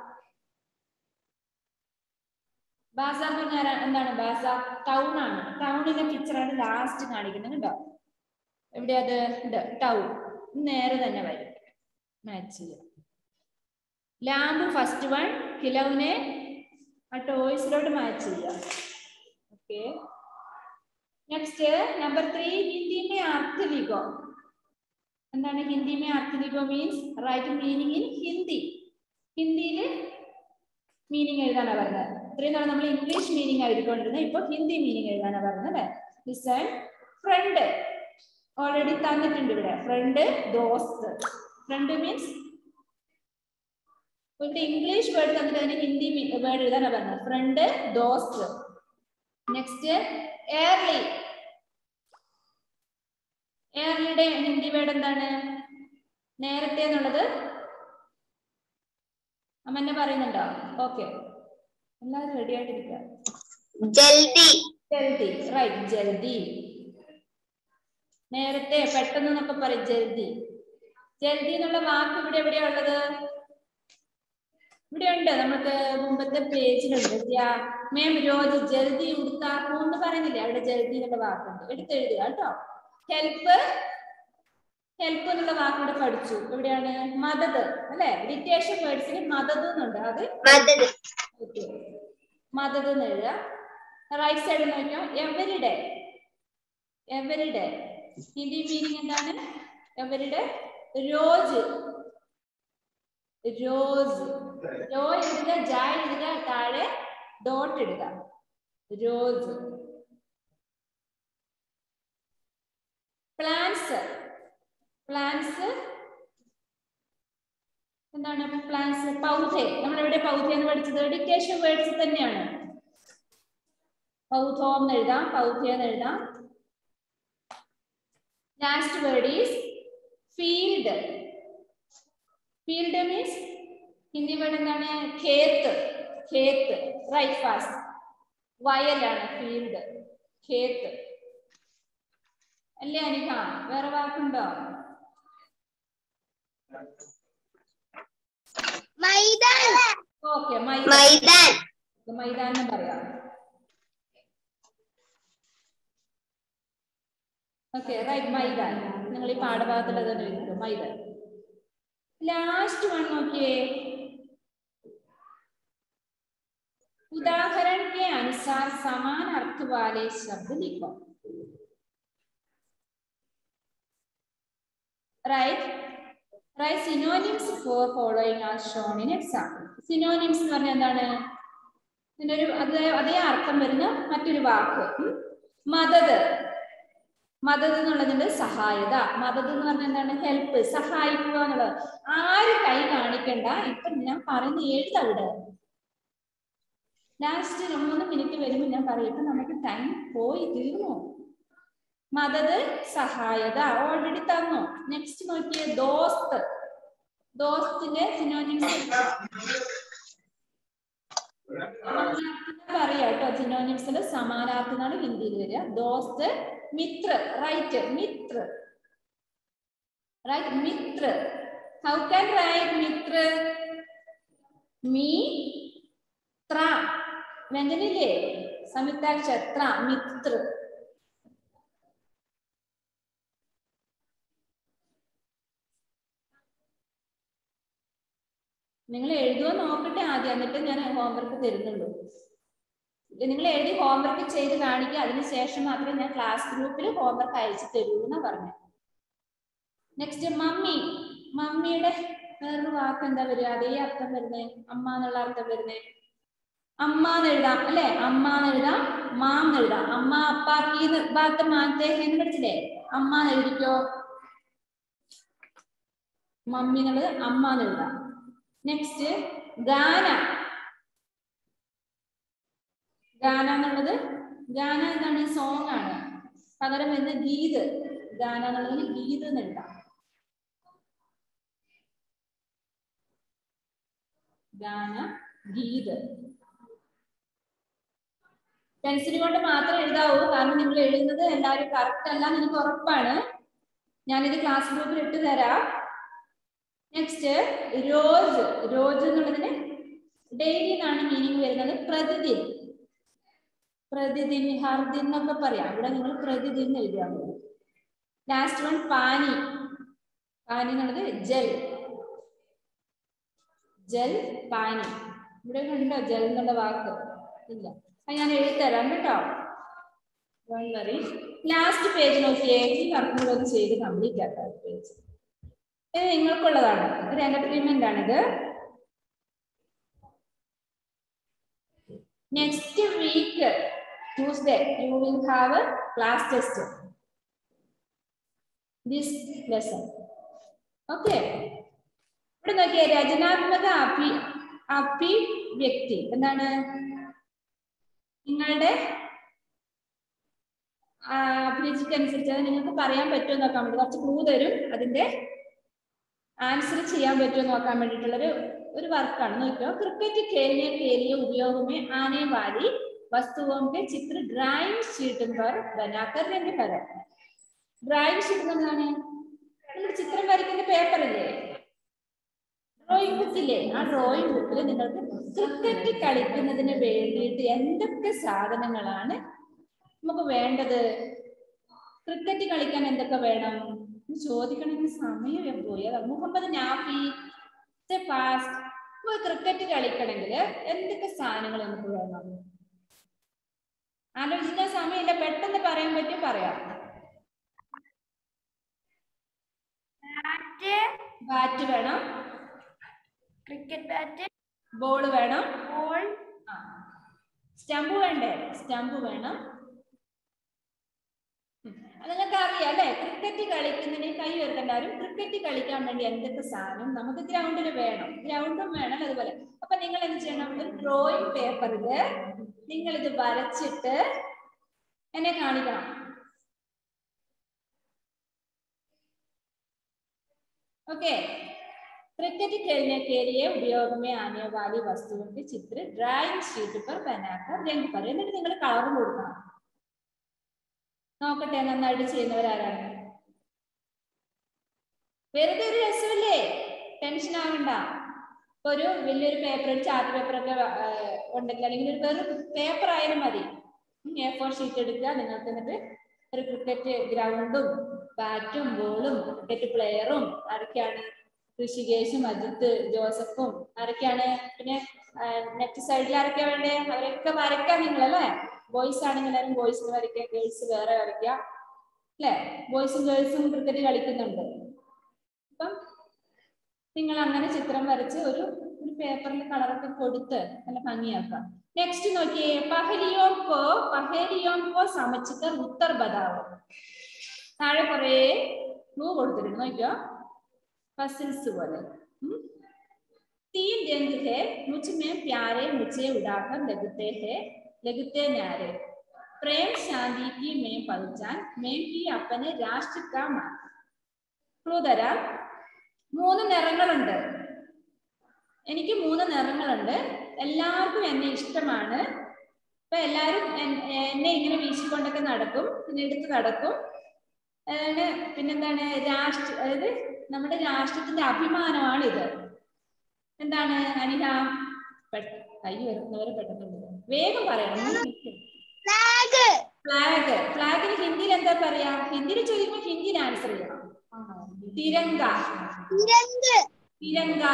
ബാസാർ എന്ന് പറഞ്ഞാൽ എന്താണ് ബാസാർ ടൗൺ ആണ് ടൗണിലെ പിക്ചറാണ് ലാസ്റ്റ് കാണിക്കുന്നത് കണ്ടോ എവിടെ അത് ഉണ്ട് ടൗൺ നേരെ തന്നെ വരും മാച്ച് ചെയ്യാം ലാമ്പ് ഫസ്റ്റ് വൺ കിലൗനെ ആ ടോയ്സിലോട്ട് മാച്ച് ചെയ്യാം okay next number three Hindi മേ അർത്ഥ ലിഖോ എന്താണ് ഹിന്ദി മേ അർത്ഥ ലിഖോ means write meaning in Hindi ഹിന്ദിയിൽ മീനിങ് എഴുതാനാണ് പറഞ്ഞത് ഇത്രയും നാളെ നമ്മൾ ഇംഗ്ലീഷ് മീനിങ് എഴുതിക്കൊണ്ടിരുന്നത് ഇപ്പൊ ഹിന്ദി മീനിങ് എഴുതാനാണ് പറഞ്ഞത് അല്ലേ ലിസൺ ഫ്രണ്ട് ഓൾറെഡി തന്നിട്ടുണ്ട് ഇവിടെ ഫ്രണ്ട് ദോസ്ത് ഫ്രണ്ട് മീൻസ് ഇവിടെ ഇംഗ്ലീഷ് വേർഡ് തന്നിട്ട് അതിന് ഹിന്ദി വേർഡ് എഴുതാനാണ് പറഞ്ഞത് ഫ്രണ്ട് ദോസ്ത് നെക്സ്റ്റ് എയർലി എയർലിയുടെ ഹിന്ദി വേർഡ് എന്താണ് നേരത്തെ എന്നുള്ളത് അമ്മന്നെ പറയുന്നുണ്ടോ ഓക്കെ എല്ലാവരും റെഡി ആയിട്ടിരിക്കുക ജൽദി ജൽദി റൈറ്റ് ജൽദി നേരത്തെ പെട്ടെന്ന് എന്നൊക്കെ പറയും ജൽദി ജൽദി എന്നുള്ള വാക്ക് ഇവിടെ എവിടെയാ ഉള്ളത് ഇവിടെ ഉണ്ട് നമുക്ക് മുമ്പത്തെ പേജിലുണ്ട് മേം രോജ് ജൽദി ഉടുത്താക്കൂ എന്ന് പറയുന്നില്ലേ അവിടെ ജൽദി എന്നുള്ള വാക്കുണ്ട് എടുത്തെഴുതുക കേട്ടോ ഹെൽപ്പ് ഹെൽപ്പ് എന്നുള്ള വാക്കിവിടെ പഠിച്ചു എവിടെയാണ് മദത് അല്ലെ ഡിറ്റേഷൻ വേർഡ്സിന് മദത് എന്നുണ്ട് അത് മദത് ഓക്കെ മദത് എന്ന് എഴുതുക റൈറ്റ് സൈഡിൽ നോക്കിയോ എവരിഡേ എവരിഡേ ഹിന്ദി മീനിങ് എന്താണ് എവരിഡേ രോജ് രോസ് രോ എഴുതുക ജ എഴുതുക താഴെ ഡോട്ട് ഇടുക രോസ് പ്ലാന്റ്സ് പ്ലാന്റ്സ് എന്താണ് പ്ലാന്റ്സ് പൗധെ നമ്മൾ എവിടെ പൗധെ എന്ന് പഠിച്ചത് ഡിക്കേഷൻ വേർഡ്സ് തന്നെയാണ് പൗധോ എന്ന് എഴുതാം പൗധെ എന്ന് എഴുതാം last word is field field means Hindi word എന്താണ് ഖേത്ത് ഖേത്ത് റൈറ്റ് ഫാസ്റ്റ് വയലാണ് ഫീൽഡ് ഖേത്ത് അല്ലേ അനിക വേറെ വാക്കുണ്ടോ മൈദാൻ ഓക്കെ മൈദാൻ മൈതാനം പറയാം ഓക്കെ റൈറ്റ് മൈതാൻ നിങ്ങൾ ഈ പാഠഭാഗത്തിൽ തന്നെ എഴുതുക മൈതാൻ लास्ट वन നോക്കിയേ उदाहरण के अनुसार समान अर्थ वाले शब्द लिखो right write synonyms for following as shown in example synonyms എന്ന് പറഞ്ഞാൽ എന്താണ് ഇതിനൊരു അതേ അതേ അർത്ഥം വരുന്ന മറ്റൊരു വാക്ക് ഉം. മദത് മദത് എന്നുള്ളതിന്റെ സഹായത മദത് എന്ന് പറഞ്ഞാൽ എന്താണ് ഹെൽപ്പ് സഹായിക്കുക എന്നുള്ളത് ആര് കൈ കാണിക്കണ്ട ഇപ്പൊ ഞാൻ പറയുന്ന എഴുത അവിടെ ലാസ്റ്റ് മൂന്ന് മിനിറ്റ് വരുമ്പോൾ ഞാൻ പറയും ഇപ്പൊ നമുക്ക് ടൈം പോയി തീർന്നു മദത് സഹായത ഓൾറെഡി തന്നു നെക്സ്റ്റ് നോക്കിയേ ദോസ്ത് ദോസ്തിന്റെ സിനോനിംസ് പറയാ കേട്ടോ സിനോനിംസിൽ സമാനാർത്ഥം എന്നാണ് ഹിന്ദിയിൽ വരിക ദോസ്ത് മിത്ര റൈറ്റ് മിത്ര റൈറ്റ് മിത്ര ഹൗ ക്യാൻ റൈറ്റ് മിത്ര മീ ത്ര വ്യഞ്ജനില്ലേ സംയുക്താക്ഷര ത്ര മിത്ര നിങ്ങൾ എഴുതുമോ നോക്കട്ടെ ആദ്യം എന്നിട്ട് ഞാൻ ഹോംവർക്ക് തരുന്നുള്ളൂ നിങ്ങൾ എഴുതി ഹോംവർക്ക് ചെയ്ത് കാണിക്കുക അതിനുശേഷം മാത്രമേ ഞാൻ ക്ലാസ് ഗ്രൂപ്പിൽ ഹോംവർക്ക് അയച്ചു തരൂ എന്നാ പറഞ്ഞു നെക്സ്റ്റ് മമ്മി മമ്മിയുടെ വേറൊരു വാക്ക് എന്താ വരിക അതേ അർത്ഥം വരുന്നേ അമ്മ എന്നുള്ള അർത്ഥം വരുന്നേ അമ്മ എന്ന് എഴുതാം അല്ലെ അമ്മ എന്ന് എഴുതാം മാം എന്ന് എഴുതാം അമ്മ അപ്പാക്കി ഭാഗത്ത് മാറ്റേ എന്ന് പഠിച്ചില്ലേ അമ്മ എന്ന് എഴുതിക്കോ മമ്മി എന്നുള്ളത് അമ്മ എന്ന് എഴുതാം നെക്സ്റ്റ് ഗാന ഗാന എന്നുള്ളത് ഗാന എന്താണ് സോങ് ആണ് പകരം വരുന്ന ഗീത് ഗാന എന്നുള്ളതിന് ഗീത് എന്ന് എഴുതാം ഗാന ഗീത് പെൻസിൽ കൊണ്ട് മാത്രം എഴുതാവൂ കാരണം നിങ്ങൾ എഴുതുന്നത് എല്ലാവരും കറക്റ്റ് അല്ല എന്ന് എനിക്ക് ഉറപ്പാണ് ഞാനിത് ക്ലാസ് ഗ്രൂപ്പിൽ ഇട്ട് തരാം നെക്സ്റ്റ് റോസ് റോസ് എന്നുള്ളതിന് ഡെയിലി എന്നാണ് മീനിങ് വരുന്നത് പ്രതിദിൻ പ്രതിദിൻ ഹർദിൻ എന്നൊക്കെ പറയാം ഇവിടെ നിങ്ങൾ പ്രതിദിൻ എഴുതിയാൽ മതി ലാസ്റ്റ് വൺ പാനി പാനി എന്നുള്ളത് ജൽ ജൽ പാനി ഇവിടെ ഉണ്ടോ ജൽ എന്നുള്ള വാക്ക് ഇല്ല അത് ഞാൻ എഴുതി തരാം കേട്ടോ വറി ലാസ്റ്റ് പേജ് നോക്കിയേ ഈ വർക്കുകൾ ഒന്ന് ചെയ്ത് കംപ്ലീറ്റ് ആക്കാം പേജ് ഇത് നിങ്ങൾക്കുള്ളതാണ് ഒരു എന്റർടൈൻമെന്റ് ആണിത് next week Tuesday you will have class test this lesson okay ഇവിടെ നോക്കിയേ രചനാത്മക അഭി അഭിവ്യക്തി എന്താണ് നിങ്ങളുടെ അഭിരുചിക്കനുസരിച്ച് അത് നിങ്ങൾക്ക് പറയാൻ പറ്റുമോ നോക്കാൻ വേണ്ടി കുറച്ച് ക്ലൂ തരും അതിന്റെ आंसर ചെയ്യാൻ പറ്റുമോ നോക്കാൻ വേണ്ടിയിട്ടുള്ള ഒരു ഒരു വർക്കാണ് നോക്കിയോ क्रिकेट खेलने के लिए उपयोग में आने वाली वस्तुओं के चित्र ड्राइंग शीट पर बनाकर रंग करें ड्राइंग शीट എന്താണ് നിങ്ങൾ ചിത്രം വരയ്ക്കുന്ന പേപ്പർ ഇല്ലേ ഡ്രോയിങ് ബുക്ക് ഇല്ലേ ആ ഡ്രോയിങ് ബുക്കിൽ നിങ്ങൾക്ക് ക്രിക്കറ്റ് കളിക്കുന്നതിന് വേണ്ടിയിട്ട് എന്തൊക്കെ സാധനങ്ങളാണ് നമുക്ക് വേണ്ടത് ക്രിക്കറ്റ് കളിക്കാൻ എന്തൊക്കെ വേണം ചോദിക്കണമെങ്കിൽ സമയം പോയി അതാ മുഹമ്മദ് നാഫി ഫാസ്റ്റ് ക്രിക്കറ്റ് കളിക്കണമെങ്കിൽ എന്തൊക്കെ സാധനങ്ങൾ നമുക്ക് വേണം ആലോചിക്കാൻ സമയമില്ല പെട്ടെന്ന് പറയാൻ പറ്റും പറയാം ബാറ്റ് ബാറ്റ് വേണം ക്രിക്കറ്റ് ബാറ്റ് ബോൾ വേണം ബോൾ സ്റ്റമ്പ് വേണ്ടേ സ്റ്റമ്പ് വേണം ഉം. അത് നിങ്ങൾക്ക് അറിയാം അല്ലെ ക്രിക്കറ്റ് കളിക്കുന്നതിന് കൈ ഉയർത്തണ്ടാരും ക്രിക്കറ്റ് കളിക്കാൻ വേണ്ടി എന്തൊക്കെ സാധനം നമുക്ക് ഗ്രൗണ്ടിൽ വേണം ഗ്രൗണ്ടും വേണം അതുപോലെ അപ്പൊ നിങ്ങൾ എന്ത് ചെയ്യണം ഒരു ഡ്രോയിങ് പേപ്പറിൽ നിങ്ങൾ ഇത് വരച്ചിട്ട് എന്നെ കാണിക്കണം ओके क्रिकेट खेलने के लिए उपयोग में आने वाली वस्तुओं के चित्र ड्राइंग शीट पर बनाकर रंग पर എന്നിട്ട് നിങ്ങൾ കളർ കൊടുക്കണം നോക്കട്ടെ നന്നായിട്ട് ചെയ്യുന്നവരാരാണ് വെറുതെ ഒരു രസമില്ലേ ടെൻഷൻ ആവണ്ട ഇപ്പൊ ഒരു വലിയൊരു പേപ്പർ ഒരു ചാർട്ട് പേപ്പർ ഒക്കെ ആ, ഉണ്ടെങ്കിൽ അല്ലെങ്കിൽ ഒരു വെറും പേപ്പർ ആയാലും മതി എ ഫോർ ഷീറ്റ് എടുക്കുക നിങ്ങൾക്ക് എന്നിട്ട് ഒരു ക്രിക്കറ്റ് ഗ്രൗണ്ടും ബാറ്റും ബോളും ക്രിക്കറ്റ് പ്ലെയറും ആരൊക്കെയാണ് ഋഷികേശും അജിത്ത് ജോസഫും ആരൊക്കെയാണ് പിന്നെ നെക്സ്റ്റ് സൈഡിൽ ആരൊക്കെയാ വേണ്ടേ അവരൊക്കെ വരയ്ക്കാം നിങ്ങൾ അല്ലേ ബോയ്സ് ആണെങ്കിൽ എല്ലാവരും ബോയ്സിന് വരയ്ക്കുക ഗേൾസ് വേറെ വരയ്ക്കുക അല്ലേ ബോയ്സും ഗേൾസും ക്രിക്കറ്റ് കളിക്കുന്നുണ്ട് അപ്പം നിങ്ങൾ അങ്ങനെ ചിത്രം വരച്ച് ഒരു ഒരു പേപ്പറിൽ കളറൊക്കെ കൊടുത്ത് നല്ല ഭംഗിയാക്കാം നെക്സ്റ്റ് നോക്കിയേ പഹലിയോം കോ പഹലിയോം കോ സമച്ചിക്കർ ഉത്തർ ബതാവോ താഴെ കുറേ ക്ലൂ കൊടുത്തിട്ടുണ്ട് നോക്കിയോ പസിൽസ് പോലെ ഉം. तीन रंग है मुझ में प्यारे मुझे उड़ाकर लगते हैं लगते न्यारे प्रेम शांति की मैं पहचान मैं भी अपने राष्ट्र का मान ക്ലൂ തരാം മൂന്ന് നിറങ്ങളുണ്ട് എനിക്ക് മൂന്ന് നിറങ്ങളുണ്ട് എല്ലാവർക്കും എന്നെ ഇഷ്ടമാണ് ഇപ്പൊ എല്ലാവരും എൻ- എന്നെ ഇങ്ങനെ വീശിക്കൊണ്ടൊക്കെ നടക്കും പിന്നെ എടുത്ത് നടക്കും അതാണ് പിന്നെന്താണ് രാഷ്ട്ര അതായത് നമ്മുടെ രാഷ്ട്രത്തിന്റെ അഭിമാനമാണ് ഇത് എന്താണ് അനിഹ പെ- കൈ വരുന്നവരെ പെട്ടെന്ന് വിടുക. വേഗം പറയണം ഫ്ലാഗ് ഫ്ലാഗ് ഫ്ലാഗിന് ഹിന്ദിയിൽ എന്താ പറയാ ഹിന്ദിയിൽ ചോദിക്കുമ്പോൾ ഹിന്ദിയിൽ ആൻസർ ചെയ്യണം തിരങ്ക തിരങ്ക് തിരങ്ക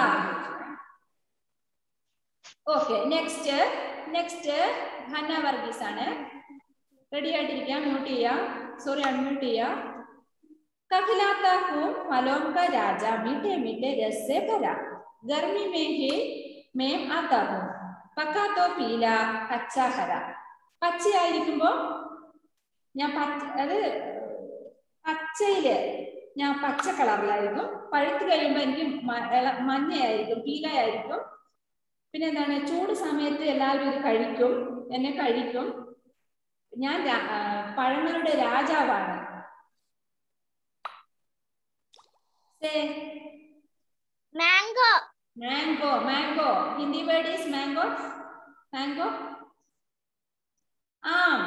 okay next next Hanna Varghese ആണ് റെഡി ആയിട്ടിരിക്കാം മ്യൂട്ട് ചെയ്യാം സോറി അൺമ്യൂട്ട് ചെയ്യാം कहलाता हूँ फलों का राजा मीठे मीठे रस से भरा गर्मी में ही मैं आता हूँ पका तो पीला कच्चा हरा പച്ചയായിരിക്കുമ്പോ ഞാൻ പച്ച അത് പച്ചയില് ഞാൻ പച്ച കളറിലായിരിക്കും പഴുത്ത് കഴിയുമ്പോ എനിക്ക് മ- ഇള- മഞ്ഞയായിരിക്കും പീലയായിരിക്കും പിന്നെ എന്താണ് ചൂട് സമയത്ത് എല്ലാവരും ഇത് കഴിക്കും എന്നെ കഴിക്കും ഞാൻ രാ- ആ, പഴങ്ങളുടെ രാജാവാണ് Say mango mango, mango. Hindi word is mango. Mango. आम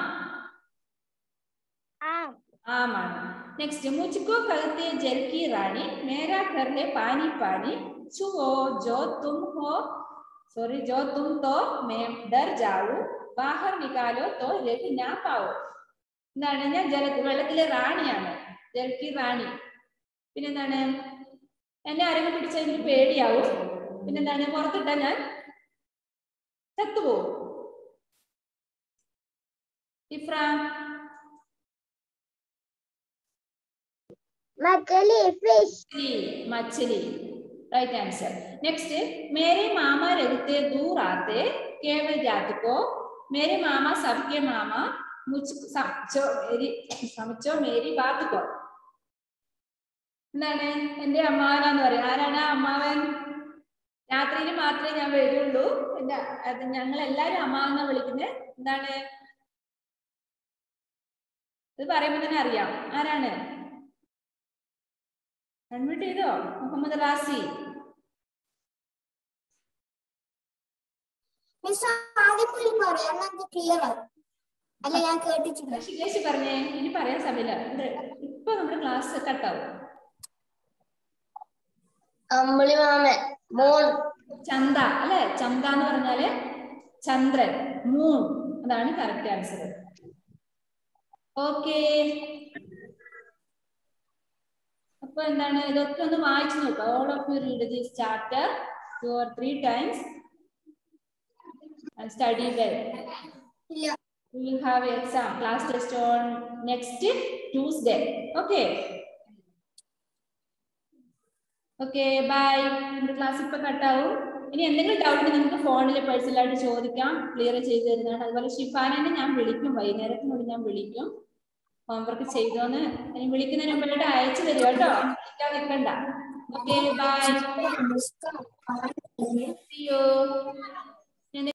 ആം आम आम नेक्स्ट मुझको कहते जल की रानी मेरा घर है पानी पानी छुओ जो तुम हो सॉरी जो तुम तो मैं डर जाऊं बाहर निकालो तो रह ना पाओ എന്താണ് ഞാൻ ജല വെള്ളത്തിലെ റാണിയാണ് ജൽക്കി റാണി പിന്നെന്താണ് എന്നെ ആരെങ്കിലും പിടിച്ചാൽ എനിക്ക് പേടിയാവും പിന്നെന്താണ് പുറത്തിട്ടാ ഞാൻ ചത്തുപോകും ഇഫ്ര മച്ചലി ഫിഷ് मछली मछली राइट आंसर नेक्स्ट मेरे मामा रहते दूर आते केवल जात को मेरे मामा सबके मामा मुझ समझो मेरी समझो मेरी बात को എന്താണ് എന്റെ അമ്മാവനാന്ന് പറയാം ആരാണ് ആ അമ്മാവൻ രാത്രിയിൽ മാത്രമേ ഞാൻ വരുള്ളൂ എന്റെ അത് ഞങ്ങൾ എല്ലാരും അമ്മാവെന്നാ വിളിക്കുന്നത് എന്താണ് ഇത് പറയുമ്പോ തന്നെ അറിയാം ആരാണ് അഡ്മിറ്റ് ചെയ്തോ മുഹമ്മദ് റാസി മിസ് ആദ്യം പറയാം നമുക്ക് ക്ലിയർ ആവും അല്ല ഞാൻ കേട്ടിട്ടില്ല ഋഷികേശ് പറഞ്ഞേ ഇനി പറയാൻ സമയമില്ല ഇത് ഇപ്പൊ നമ്മുടെ ക്ലാസ് കട്ടാവും അമ്പിളി മാമൻ മോൺ ചന്ത അല്ലെ ചന്ത എന്ന് പറഞ്ഞാല് ചന്ദ്രൻ മൂൺ അതാണ് കറക്റ്റ് ആൻസർ ഓക്കെ അപ്പൊ എന്താണ് ഇതൊക്കെ ഒന്ന് വായിച്ചു നോക്കുക all of you read this chapter two or three times study well ഇല്ല we will have exam class test on next tuesday okay okay bye നമ്മുടെ ക്ലാസ് ഇപ്പൊ കട്ടാവും ഇനി എന്തെങ്കിലും ഡൗട്ട് നിങ്ങൾക്ക് ഫോണിൽ പേഴ്സണൽ ആയിട്ട് ചോദിക്കാം ക്ലിയർ ചെയ്ത് തരുന്നതാണ് അതുപോലെ ഷിഫാനെ ഞാൻ വിളിക്കും വൈകുന്നേരത്തിനോട് ഞാൻ വിളിക്കും ഹോംവർക്ക് ചെയ്തോന്ന് ഇനി വിളിക്കുന്നതിന് മുമ്പായിട്ട് അയച്ചു തരും കേട്ടോ വിളിക്കാൻ നിൽക്കണ്ട ഓക്കെ ബൈ സി യു